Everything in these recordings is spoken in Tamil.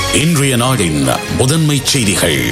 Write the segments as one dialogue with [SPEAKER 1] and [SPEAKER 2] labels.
[SPEAKER 1] இன்றைய நாடின் முதன்மை செய்திகள்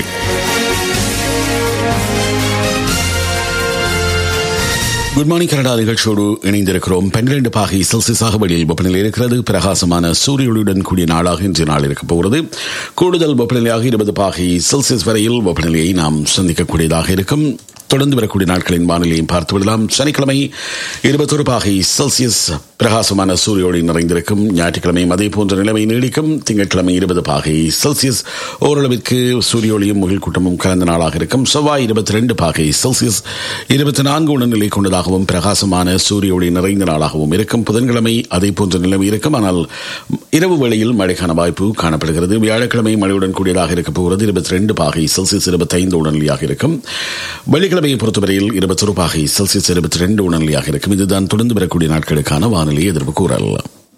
[SPEAKER 1] குட் மார்னிங் கனடா நிகழ்ச்சியோடு இணைந்திருக்கிறோம் பன்னிரண்டு பாகை செல்சியஸாக வெளியில் வெப்பநிலை இருக்கிறது பிரகாசமான சூரிய ஒளியுடன் கூடிய நாளாக இன்று நாள் இருக்கப் போகிறது கூடுதல் வெப்பநிலையாக இருபது பாகை செல்சியஸ் வரையில் வெப்பநிலையை நாம் சந்திக்கக்கூடியதாக இருக்கும் தொடர்ந்து வரக்கூடிய நாட்களின் வானிலையும் பார்த்து விடலாம் சனிக்கிழமை இருபத்தொரு பாகை செல்சியஸ் பிரகாசமான சூரிய ஒளி நிறைந்திருக்கும் ஞாயிற்றுக்கிழமையும் அதே போன்ற நிலைமை நீடிக்கும் திங்கட்கிழமை இருபது பாகை செல்சியஸ் ஓரளவிற்கு சூரிய ஒளியும் முகில் கூட்டமும் கலந்த நாளாக இருக்கும் செவ்வாய் இருபத்தி ரெண்டு பாகை செல்சியஸ் இருபத்தி நான்கு உடல்நிலை கொண்டதாகவும் பிரகாசமான சூரிய ஒளி நிறைந்த நாளாகவும் இருக்கும் புதன்கிழமை அதே போன்ற நிலைமை இருக்கும் ஆனால் இரவு வேளையில் மழைக்கான வாய்ப்பு காணப்படுகிறது வியாழக்கிழமை மழையுடன் கூடியதாக இருக்கப் போகிறது இருபத்தி ரெண்டு பாகை செல்சியஸ் இருபத்தைந்து உடல்நிலையாக இருக்கும் வெள்ளிக்கிழமையை பொறுத்தவரையில் இருபத்தொரு பாகை செல்சியஸ் இருபத்தி ரெண்டு உடல்நிலையாக இருக்கும் இதுதான் தொடர்ந்து வரக்கூடிய நாட்களுக்கான வானிலை எதிர்ப்பு கூறல்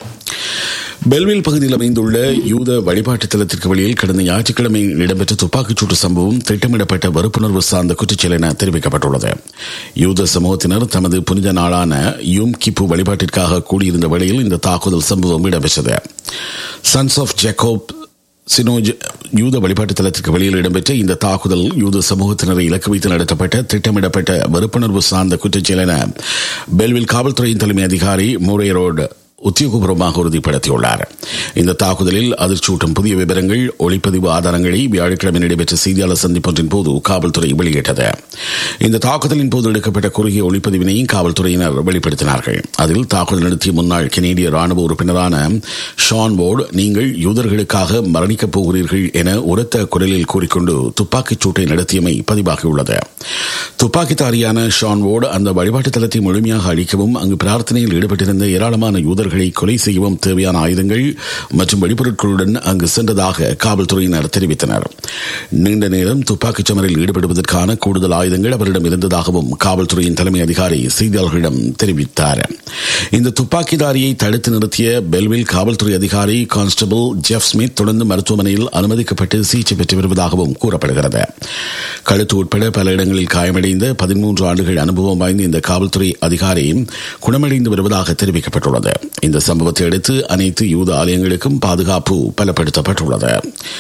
[SPEAKER 1] பெல்வில் பகுதியில் அமைந்துள்ள யூத வழிபாட்டு தலத்திற்கு வெளியில் கடந்த ஞாயிற்றுக்கிழமை இடம்பெற்ற துப்பாக்கிச்சூட்டு சம்பவம் திட்டமிடப்பட்ட வெறுப்புணர்வு சார்ந்த குற்றச்செயல் என தெரிவிக்கப்பட்டுள்ளது யூத சமூகத்தினர் தமது புனித நாளான யூம் கிப்பு வழிபாட்டிற்காக கூடியிருந்த வேளையில் இந்த தாக்குதல் சம்பவம் இடம்பெற்றது சன்ஸ் ஆஃப் ஜெக்கோப் சினோஜ் யூத வழிபாட்டு தலத்திற்கு வெளியில் இடம்பெற்ற இந்த தாக்குதல் யூத சமூகத்தினரை இலக்கு வைத்து நடத்தப்பட்ட திட்டமிடப்பட்ட வெறுப்புணர்வு சார்ந்த குற்றச்செயல் என பெல்வில் காவல்துறையின் தலைமை அதிகாரி மூரே ரோடு உத்தியோகபூர்வமாக உறுதிப்படுத்தியுள்ளார் இந்த தாக்குதலில் அதிர்ச்சியூட்டும் புதிய விவரங்கள் ஒளிப்பதிவு ஆதாரங்களை வியாழக்கிழமை நடைபெற்ற செய்தியாளர் சந்திப்பொன்றின் போது காவல்துறை வெளியிட்டது இந்த தாக்குதலின் போது எடுக்கப்பட்ட குறுகிய ஒளிப்பதிவினையும் காவல்துறையினர் வெளிப்படுத்தினார்கள் அதில் தாக்குதல் நடத்திய முன்னாள் கெனேடிய ராணுவ உறுப்பினரான ஷான் போர்டு நீங்கள் யூதர்களுக்காக மரணிக்கப் போகிறீர்கள் என உரத்த குரலில் கூறிக்கொண்டு துப்பாக்கிச் சூட்டை நடத்தியமை பதிவாகியுள்ளது துப்பாக்கித்தாரியான ஷான் போர்டு அந்த வழிபாட்டு தளத்தை முழுமையாக அழிக்கவும் அங்கு பிரார்த்தனையில் ஈடுபட்டிருந்த ஏராளமான யூதர்கள் அவர்களை கொலை செய்யவும் தேவையான ஆயுதங்கள் மற்றும் வெடிபொருட்களுடன் அங்கு சென்றதாக காவல்துறையினர் தெரிவித்தனர் நீண்ட நேரம் துப்பாக்கிச் சமரில் ஈடுபடுவதற்கான கூடுதல் ஆயுதங்கள் அவரிடம் இருந்ததாகவும் காவல்துறையின் தலைமை அதிகாரி செய்தியாளர்களிடம் தெரிவித்தார் இந்த துப்பாக்கிதாரியை தடுத்து நிறுத்திய பெல்வில் காவல்துறை அதிகாரி கான்ஸ்டபிள் ஜெஃப் ஸ்மித் தொடர்ந்து மருத்துவமனையில் அனுமதிக்கப்பட்டு சிகிச்சை பெற்று வருவதாகவும் கூறப்படுகிறது கழுத்து உட்பட பல இடங்களில் காயமடைந்த பதிமூன்று ஆண்டுகள் அனுபவம் வாய்ந்த இந்த காவல்துறை அதிகாரி குணமடைந்து வருவதாக தெரிவிக்கப்பட்டுள்ளது இந்த சம்பவத்தை அடுத்து அனைத்து யூத ஆலயங்களுக்கும் பாதுகாப்பு பலப்படுத்தப்பட்டுள்ளது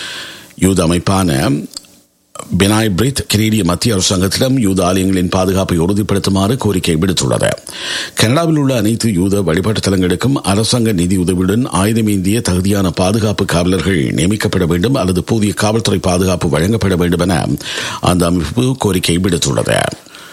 [SPEAKER 1] யூத அமைப்பான பெனாய் பிரித் கெனடிய மத்திய அரசாங்கத்திடம் யூத ஆலயங்களின் பாதுகாப்பை உறுதிப்படுத்துமாறு கோரிக்கை விடுத்துள்ளது கனடாவில் உள்ள அனைத்து யூத வழிபாட்டு தலங்களுக்கும் அரசாங்க நிதி உதவியுடன் ஆயுதமேந்திய தகுதியான பாதுகாப்பு காவலர்கள் நியமிக்கப்பட வேண்டும் அல்லது புதிய காவல்துறை பாதுகாப்பு வழங்கப்பட வேண்டும் என அந்த அமைப்பு கோரிக்கை விடுத்துள்ளது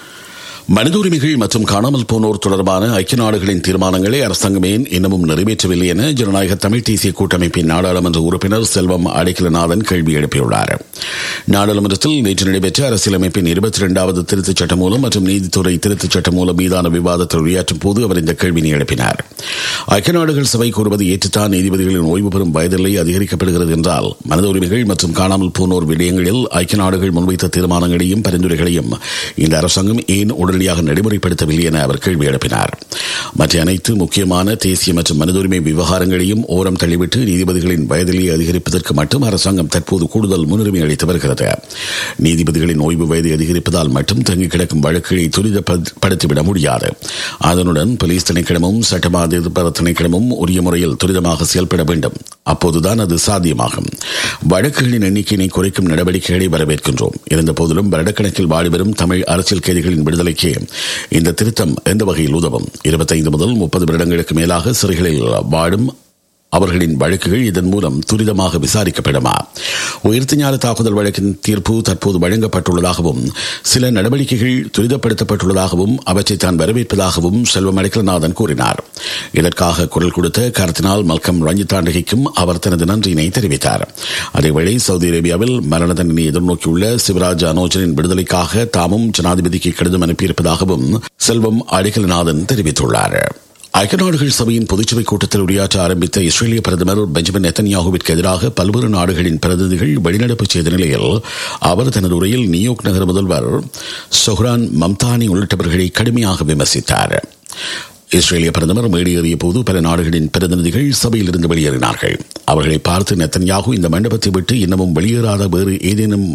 [SPEAKER 1] மனித உரிமைகள் மற்றும் காணாமல் போனோர் தொடர்பான ஐக்கிய நாடுகளின் தீர்மானங்களை அரசாங்கம் ஏன் இன்னமும் நிறைவேற்றவில்லை என ஜனநாயக தமிழ் தேசிய கூட்டமைப்பின் நாடாளுமன்ற உறுப்பினர் செல்வம் அடைக்கலநாதன் கேள்வி எழுப்பியுள்ளார் நாடாளுமன்றத்தில் நேற்று நடைபெற்ற அரசியலமைப்பின் இருபத்தி இரண்டாவது திருத்தச் சட்டம் மூலம் மற்றும் நீதித்துறை திருத்தச் சட்டம் மூலம் மீதான விவாதத்தில் உரையாற்றும் போது அவர் இந்த கேள்வியை எழுப்பினார் ஐக்கிய நாடுகள் சபை கூறுவது ஏற்றுத்தான் நீதிபதிகளின் ஓய்வு பெறும் வயதில்லை அதிகரிக்கப்படுகிறது என்றால் மனித உரிமைகள் மற்றும் காணாமல் போனோர் விடயங்களில் ஐக்கிய நாடுகள் முன்வைத்த தீர்மானங்களையும் பரிந்துரைகளையும் இந்த அரசாங்கம் ஏன் உடனடியாக நடைமுறைப்படுத்தவில்லை என அவர் கேள்வி எழுப்பினார் மற்ற அனைத்து முக்கியமான தேசிய மற்றும் மனித உரிமை விவகாரங்களையும் ஓரம் தள்ளிவிட்டு நீதிபதிகளின் வயதிலேயே அதிகரிப்பதற்கு மட்டும் அரசாங்கம் தற்போது கூடுதல் முன்னுரிமை அளித்து வருகிறது நீதிபதிகளின் ஓய்வு வயதை அதிகரிப்பதால் மட்டும் தங்கி கிடக்கும் வழக்குகளை துரிதப்படுத்திவிட முடியாது அதனுடன் போலீஸ் திணைக்களமும் சட்டமா அதிபர் திணைக்களமும் உரிய முறையில் துரிதமாக செயல்பட வேண்டும் அப்போதுதான் அது சாத்தியமாகும் வழக்குகளின் எண்ணிக்கையினை குறைக்கும் நடவடிக்கைகளை வரவேற்கின்றோம் இருந்த போதிலும் வருடக்கணக்கில் வாடி வரும் தமிழ் அரசியல் கைதிகளின் விடுதலைக்கு இந்த திருத்தம் எந்த வகையில் உதவும் இருபத்தைந்து முதல் முப்பது வருடங்களுக்கு மேலாக சிறைகளில் வாடும் அவர்களின் வழக்குகள் இதன் மூலம் துரிதமாக விசாரிக்கப்படுமா உயிர்த்து ஞான தாக்குதல் வழக்கின் தீர்ப்பு தற்போது வழங்கப்பட்டுள்ளதாகவும் சில நடவடிக்கைகள் துரிதப்படுத்தப்பட்டுள்ளதாகவும் அவற்றை தான் வரவேற்பதாகவும் செல்வம் அடைக்கலநாதன் கூறினார் இதற்காக குரல் கொடுத்த கருத்தினால் மல்கம் ரஞ்சித்தாண்டகைக்கும் அவர் தனது நன்றியினை தெரிவித்தார் அதேவேளை சவுதி அரேபியாவில் மரண தண்டனை எதிர்நோக்கியுள்ள சிவராஜ் அனோஜனின் விடுதலைக்காக தாமும் ஜனாதிபதிக்கு கடிதம் அனுப்பியிருப்பதாகவும் செல்வம் அடைக்கலநாதன் தெரிவித்துள்ளார் ஐக்கிய நாடுகள் சபையின் பொதுச்சபை கூட்டத்தில் உரையாற்ற ஆரம்பித்த இஸ்ரேலிய பிரதமர் பெஞ்சமின் நெத்தன்யாகுவிற்கு எதிராக பல்வேறு நாடுகளின் பிரதிநிதிகள் வெளிநடப்பு செய்த நிலையில் அவர் தனது உரையில் நியூயார்க் நகர முதல்வர் சொஹ்ரான் மம்தானி உள்ளிட்டவர்களை கடுமையாக விமர்சித்தார் இஸ்ரேலிய பிரதமர் மேடியேறிய போது பல நாடுகளின் பிரதிநிதிகள் சபையில் இருந்து வெளியேறினார்கள் அவர்களை பார்த்து நெத்தன்யாகு இந்த மண்டபத்தை விட்டு இன்னமும் வெளியேறாத வேறு ஏதேனும்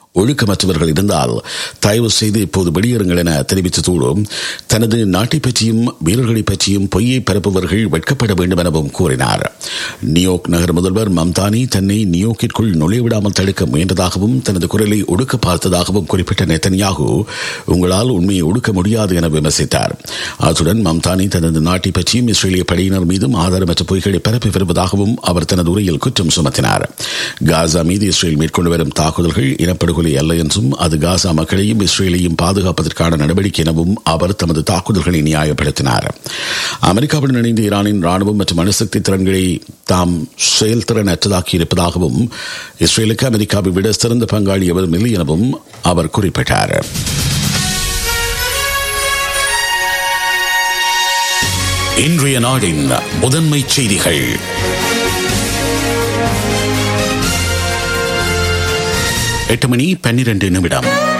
[SPEAKER 1] ஒழுக்கமற்றவர்கள் இருந்தால் தயவு செய்து இப்போது வெளியேறுங்கள் என தெரிவித்ததோடு தனது நாட்டை பற்றியும் வீரர்களை பற்றியும் பொய்யை பரப்புபவர்கள் வெட்கப்பட வேண்டும் எனவும் கூறினார் நியோக் நகர முதல்வர் மம்தானி தன்னை நியோக்கிற்குள் நுழைவிடாமல் தடுக்க முயன்றதாகவும் தனது குரலை ஒடுக்க பார்த்ததாகவும் குறிப்பிட்ட நெத்தனியாகு உங்களால் உண்மையை ஒடுக்க முடியாது என விமர்சித்தார் அத்துடன் மம்தானி தனது நாட்டை பற்றியும் இஸ்ரேலிய படையினர் மீதும் ஆதாரமற்ற பொய்களை பரப்பி வருவதாகவும் அவர் தனது உரையில் குற்றம் சுமத்தினார் காசா மீது இஸ்ரேல் மேற்கொண்டு வரும் தாக்குதல்கள் இனப்படுகொலை அல்ல என்றும் அது காசா மக்களையும் இஸ்ரேலையும் பாதுகாப்பதற்கான நடவடிக்கை எனவும் அவர் தமது தாக்குதல்களை நியாயப்படுத்தினார் அமெரிக்காவுடன் இணைந்து ஈரானின் ராணுவம் மற்றும் அணுசக்தி திறன்களை தாம் செயல்திறன் அற்றதாக்கி இருப்பதாகவும் இஸ்ரேலுக்கு அமெரிக்காவை விட சிறந்த பங்காளி எவரும் இல்லை எனவும் அவர் குறிப்பிட்டார் இன்றைய நாடின் முதன்மை செய்திகள் எட்டு மணி பன்னிரண்டு நிமிடம்